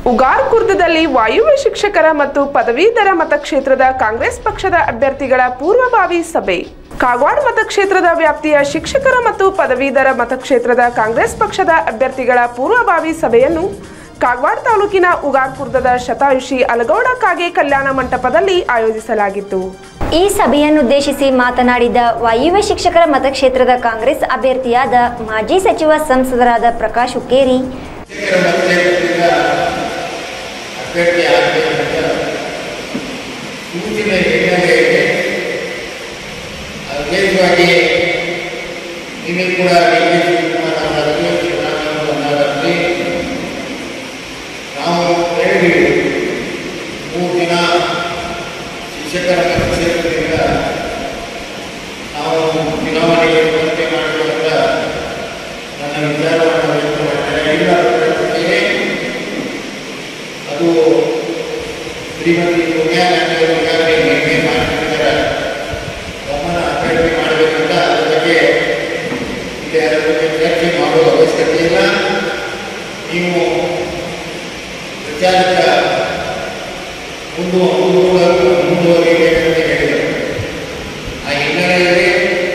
ಉಗಾರ್ ಕುರ್ದದಲ್ಲಿ ವಾಯುವ್ಯ ಶಿಕ್ಷಕರ ಮತ್ತು ಪದವೀಧರ ಮತಕ್ಷೇತ್ರದ ಕಾಂಗ್ರೆಸ್ ಪಕ್ಷದ ಅಭ್ಯರ್ಥಿಗಳ ಪೂರ್ವಭಾವಿ ಸಭೆ ಕಾಗವಾಡ ಮತಕ್ಷೇತ್ರದ ವ್ಯಾಪ್ತಿಯ ಶಿಕ್ಷಕರ ಮತ್ತು ಪದವೀಧರ ಮತಕ್ಷೇತ್ರದ ಕಾಂಗ್ರೆಸ್ ಪಕ್ಷದ ಅಭ್ಯರ್ಥಿಗಳ ಪೂರ್ವಭಾವಿ ಸಭೆಯನ್ನು ಕಾಗವಾಡ ತಾಲೂಕಿನ ಉಗಾರ್ ಕುರ್ದದ ಶತಾಯುಷಿ ಅಲಗೌಡ ಕಾಗೆ ಕಲ್ಯಾಣ ಮಂಟಪದಲ್ಲಿ ಆಯೋಜಿಸಲಾಗಿತ್ತು ಈ ಸಭೆಯನ್ನುದ್ದೇಶಿಸಿ ಮಾತನಾಡಿದ ವಾಯುವ್ಯ ಶಿಕ್ಷಕರ ಮತಕ್ಷೇತ್ರದ ಕಾಂಗ್ರೆಸ್ ಅಭ್ಯರ್ಥಿಯಾದ ಮಾಜಿ ಸಚಿವ ಸಂಸದರಾದ ಪ್ರಕಾಶ್ ಹುಕ್ಕೇರಿ ಶಿಕ್ಷಕರ ಮತಕ್ಷೇತ್ರದಿಂದ ಅಭ್ಯರ್ಥಿ ಆಗಬೇಕಂತ ಸೂಚನೆ ಹಿನ್ನೆಲೆಯಲ್ಲಿ ವಿಶೇಷವಾಗಿ ನಿಮಗೆ ಕೂಡ ಡಿ ಕೆ ಶಿವಕುಮಾರ್ ಅವರಾಗಲಿ ಶಿವರಾಮ ಅವರಾಗಲಿ ನಾವು ಹೇಳಿದ್ದೀವಿ ಮೂರು ದಿನ ಶಿಕ್ಷಕರ ಮತಕ್ಷೇತ್ರದಿಂದ ನಾವು ಚುನಾವಣೆಗೆ ಸ್ಪರ್ಧೆ ಮಾಡುವಂತ ನನ್ನ ವಿಚಾರವನ್ನು ವ್ಯಕ್ತ ಮಾಡ್ತಾರೆ ಇಲ್ಲ ಪ್ರಕಟಿಸಿದ್ದೇನೆ ಅದು ಶ್ರೀಮತಿ ಸೋನಿಯಾ ಗಾಂಧಿ ಅವರು ಈಗಾಗಲೇ ನಿರ್ಣಯ ಮಾಡಿರ್ತಾರೆ ಗಮನ ಅಭ್ಯರ್ಥಿ ಮಾಡಬೇಕಂತ ಅದ್ರ ಬಗ್ಗೆ ಇಲ್ಲಿ ಅದರ ಬಗ್ಗೆ ಚರ್ಚೆ ಮಾಡುವ ಅವಶ್ಯಕತೆ ಇಲ್ಲ ನೀವು ಪ್ರಚಾರಕ ಮುಂದು ಮುಂದುವರೆದು ಮುಂದುವರಿಯಬೇಕಂತ ಹೇಳಿದರು ಆ ಹಿನ್ನೆಲೆಯಲ್ಲಿ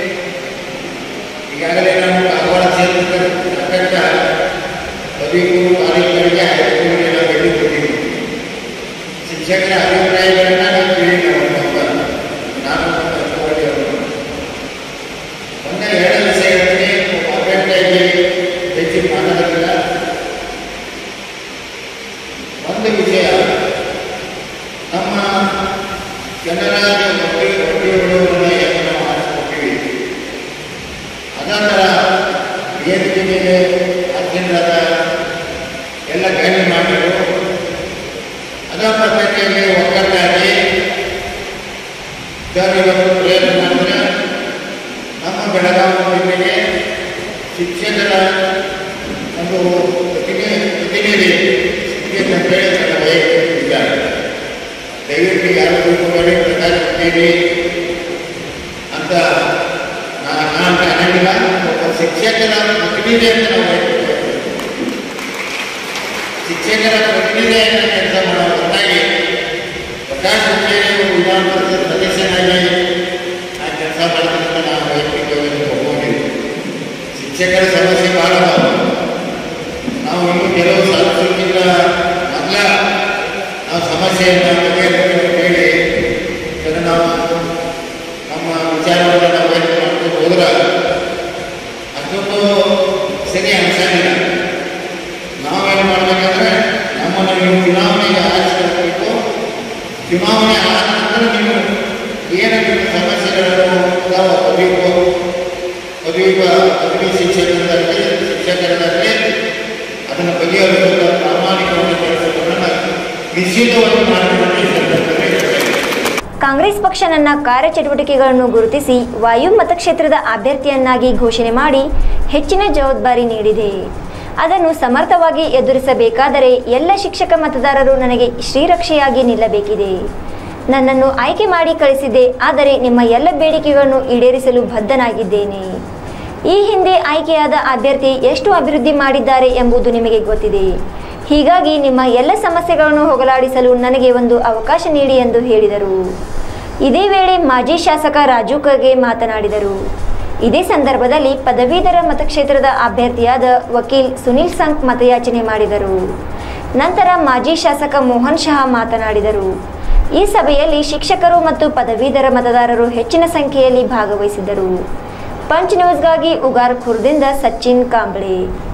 ಈಗಾಗಲೇ ನಾವು ಕಾಗವಾಡ ಕ್ಷೇತ್ರದ ಅಧ್ಯಕ್ಷ ಪದವಿಪೂರ್ವ ಕಾರ್ಯಕ್ರಮಕ್ಕೆ ಹೈಸ್ಕೂಲಿಗೆ ನಾವು ಭೇಟಿ ಕೊಟ್ಟಿದ್ದೀವಿ ಶಿಕ್ಷಕರ ಅಭಿಪ್ರಾಯಗಳನ್ನ ನಾವು ಕೇಳಿ ನಾವು ನಮ್ಮ ನಾನು ಮತ್ತು ಅಶ್ವಡಿ ಅವರು ಒಂದೇ ಎರಡು ವಿಷಯಗಳಲ್ಲಿ ಅಭ್ಯರ್ಥಿಯಾಗಿ ಹೆಚ್ಚು ಮಾತಾಡೋದಿಲ್ಲ ಒಂದು ವಿಷಯ ನಮ್ಮ ಜನರಾದ ಒಟ್ಟಿ ಒಟ್ಟಿರುವುದನ್ನ ಏನು ನಾವು ಆರಿಸಿಕೊಟ್ಟಿವಿ ಅನಂತರ ವೇದಿಕೆ ಮೇಲೆ ಅತ್ಯಂತದ ಎಲ್ಲ ಗಣ್ಯ ಮಾಡಿದರು ಅದರ ಪದ್ಧತಿಯಲ್ಲಿ ಒಗ್ಗಟ್ಟಾಗಿ ಸರ್ ಇವತ್ತು ಪ್ರಯತ್ನ ಮಾಡಿದ್ರೆ ನಮ್ಮ ಬೆಳಗಾವಿ ಜಿಲ್ಲೆಗೆ ಶಿಕ್ಷಕರ ಒಂದು ಪ್ರತಿನಿ ಪ್ರತಿನಿಧಿ ಶಿಕ್ಷಕ ಅಂತ ಹೇಳಿ ನನ್ನ ವೈಯಕ್ತಿಕ ವಿಚಾರ ದಯವಿಟ್ಟು ಯಾರು ತಿಳ್ಕೊಂಡ್ರೆ ಪ್ರಕಾಶ್ ಹುಕ್ಕೇರಿ ಅಂತ ನಾ- ನಾನು ಅನ್ನಂಗಿಲ್ಲ ಒಬ್ಬ ಶಿಕ್ಷಕರ ಪ್ರತಿನಿಧಿ ಅಂತ ನಾವು ಹೇಳ್ಕೊಳ್ತೇವೆ. ಶಿಕ್ಷಕರ ಪ್ರತಿನಿಧಿಯಾಗಿ ಕೆಲಸ ಮಾಡೋ ಹೊರತಾಗಿ ಪ್ರಕಾಶ್ ಹುಕ್ಕೇರಿ ಅವರು ವಿಧಾನ ಪರಿಷತ್ ಸದಸ್ಯನಾಗಿ ಆ ಕೆಲಸ ಮಾಡೋದ್ರಿಂದ ನಾವು ವೈಯಕ್ತಿಕವಾಗಿ ಒಪ್ಕೊಂಡಿದ್ದೀವಿ ಶಿಕ್ಷಕರ ಸಮಸ್ಯೆ ಬಹಳ ಅದಾವ. ನಾವು ಇನ್ನು ಕೆಲವು ಸಾಂಸ್ಕೃತಿಕ ಮೊದಲ ನಾವು ಸಮಸ್ಯೆಯನ್ನು ಬಗೆಹರಿಸಬೇಕು ಹೇಳಿ ಇದನ್ನು ನಾವು ನಮ್ಮ ವಿಚಾರವನ್ನು ನಾವು ವ್ಯಕ್ತ ಮಾಡ್ಕೊಂಡು ಹೋದ್ರೆ ಅಷ್ಟೊಂದು ಸರಿ ಅನ್ಸಂಗಿಲ್ಲ ನಾವೇನು ಮಾಡ್ಬೇಕಂದ್ರೆ ನಮ್ಮನ್ನು ನೀವು ಚುನಾವಣೆಗೆ ಆರಿಸ್ಕೊಳ್ಬೇಕು ಚುನಾವಣೆ ಆದ ನಂತರ ನೀವು ಏನು ನಿಮ್ಮ ಸಮಸ್ಯೆಗಳನ್ನು ತಾವು ಪದವಿ ಪದವಿ ಪದವಿ ಶಿಕ್ಷಕರಾಗಲಿ ಶಿಕ್ಷಕರಾಗಲಿ ಅದನ್ನು ಬಗೆಹರಿಸುವ ಪ್ರಾಮಾಣಿಕವಾದ ಕೆಲಸಗಳನ್ನು ನಿಶ್ಚಿತವಾಗಿ ಮಾಡಬೇಕಂತ ಈ ಸಂದರ್ಭದಲ್ಲಿ ಹೇಳ್ತೇನೆ. ಕಾಂಗ್ರೆಸ್ ಪಕ್ಷ ನನ್ನ ಕಾರ್ಯಚಟುವಟಿಕೆಗಳನ್ನು ಗುರುತಿಸಿ ವಾಯು ಮತಕ್ಷೇತ್ರದ ಅಭ್ಯರ್ಥಿಯನ್ನಾಗಿ ಘೋಷಣೆ ಮಾಡಿ ಹೆಚ್ಚಿನ ಜವಾಬ್ದಾರಿ ನೀಡಿದೆ ಅದನ್ನು ಸಮರ್ಥವಾಗಿ ಎದುರಿಸಬೇಕಾದರೆ ಎಲ್ಲ ಶಿಕ್ಷಕ ಮತದಾರರು ನನಗೆ ಶ್ರೀರಕ್ಷೆಯಾಗಿ ನಿಲ್ಲಬೇಕಿದೆ ನನ್ನನ್ನು ಆಯ್ಕೆ ಮಾಡಿ ಕಳಿಸಿದೆ ಆದರೆ ನಿಮ್ಮ ಎಲ್ಲ ಬೇಡಿಕೆಗಳನ್ನು ಈಡೇರಿಸಲು ಬದ್ಧನಾಗಿದ್ದೇನೆ ಈ ಹಿಂದೆ ಆಯ್ಕೆಯಾದ ಅಭ್ಯರ್ಥಿ ಎಷ್ಟು ಅಭಿವೃದ್ಧಿ ಮಾಡಿದ್ದಾರೆ ಎಂಬುದು ನಿಮಗೆ ಗೊತ್ತಿದೆ ಹೀಗಾಗಿ ನಿಮ್ಮ ಎಲ್ಲ ಸಮಸ್ಯೆಗಳನ್ನು ಹೋಗಲಾಡಿಸಲು ನನಗೆ ಒಂದು ಅವಕಾಶ ನೀಡಿ ಎಂದು ಹೇಳಿದರು ಇದೇ ವೇಳೆ ಮಾಜಿ ಶಾಸಕ ರಾಜು ಖರ್ಗೆ ಮಾತನಾಡಿದರು ಇದೇ ಸಂದರ್ಭದಲ್ಲಿ ಪದವೀಧರ ಮತಕ್ಷೇತ್ರದ ಅಭ್ಯರ್ಥಿಯಾದ ವಕೀಲ್ ಸುನಿಲ್ ಸಂಕ್ ಮತಯಾಚನೆ ಮಾಡಿದರು ನಂತರ ಮಾಜಿ ಶಾಸಕ ಮೋಹನ್ ಶಹಾ ಮಾತನಾಡಿದರು ಈ ಸಭೆಯಲ್ಲಿ ಶಿಕ್ಷಕರು ಮತ್ತು ಪದವೀಧರ ಮತದಾರರು ಹೆಚ್ಚಿನ ಸಂಖ್ಯೆಯಲ್ಲಿ ಭಾಗವಹಿಸಿದ್ದರು ಪಂಚ್ ನ್ಯೂಸ್ಗಾಗಿ ಉಗಾರ್ ಖುರ್ದಿಂದ ಸಚಿನ್ ಕಾಂಬ್ಳೆ